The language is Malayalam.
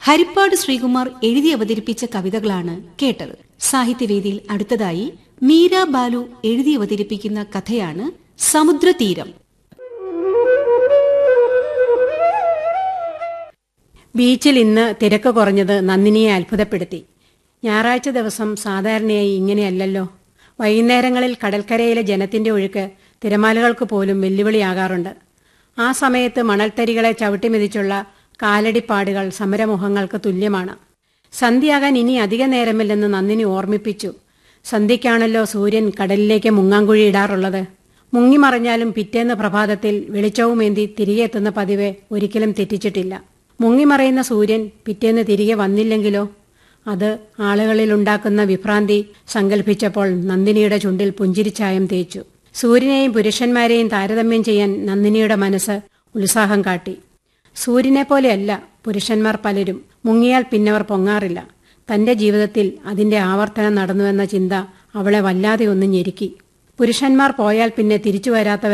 ഹരിപ്പാട് ശ്രീകുമാർ എഴുതി അവതരിപ്പിച്ച കവിതകളാണ് കേട്ടത് സാഹിത്യവേദിയിൽ അടുത്തതായി മീര ബാലു എഴുതി അവതരിപ്പിക്കുന്ന കഥയാണ് സമുദ്രതീരം ബീച്ചിൽ ഇന്ന് തിരക്ക് കുറഞ്ഞത് നന്ദിനിയെ അത്ഭുതപ്പെടുത്തി ഞായറാഴ്ച ദിവസം സാധാരണയായി ഇങ്ങനെയല്ലല്ലോ വൈകുന്നേരങ്ങളിൽ കടൽക്കരയിലെ ജനത്തിന്റെ ഒഴുക്ക് തിരമാലകൾക്ക് പോലും വെല്ലുവിളിയാകാറുണ്ട് ആ സമയത്ത് മണൽത്തരികളെ ചവിട്ടിമെതിച്ചുള്ള കാലടിപ്പാടുകൾ സമരമുഖങ്ങൾക്ക് തുല്യമാണ് സന്ധ്യയാകാൻ ഇനി അധിക നേരമില്ലെന്ന് നന്ദിനി ഓർമ്മിപ്പിച്ചു സന്ധ്യയ്ക്കാണല്ലോ സൂര്യൻ കടലിലേക്ക് മുങ്ങാങ്കുഴി ഇടാറുള്ളത് മുങ്ങിമറഞ്ഞാലും പിറ്റേന്ന് പ്രഭാതത്തിൽ വെളിച്ചവുമേന്തി തിരികെ എത്തുന്ന പതിവ് ഒരിക്കലും തെറ്റിച്ചിട്ടില്ല മുങ്ങിമറയുന്ന സൂര്യൻ പിറ്റേന്ന് തിരികെ വന്നില്ലെങ്കിലോ അത് ആളുകളിൽ ഉണ്ടാക്കുന്ന വിഭ്രാന്തി സങ്കല്പിച്ചപ്പോൾ നന്ദിനിയുടെ ചുണ്ടിൽ പുഞ്ചിരിച്ചായം തേച്ചു സൂര്യനെയും പുരുഷന്മാരെയും താരതമ്യം ചെയ്യാൻ നന്ദിനിയുടെ മനസ്സ് ഉത്സാഹം കാട്ടി സൂര്യനെ പോലെയല്ല പുരുഷന്മാർ പലരും മുങ്ങിയാൽ പിന്നവർ പൊങ്ങാറില്ല തന്റെ ജീവിതത്തിൽ അതിന്റെ ആവർത്തനം നടന്നുവെന്ന ചിന്ത അവളെ വല്ലാതെ ഒന്ന് ഞെരുക്കി പുരുഷന്മാർ പോയാൽ പിന്നെ തിരിച്ചു വരാത്തവർ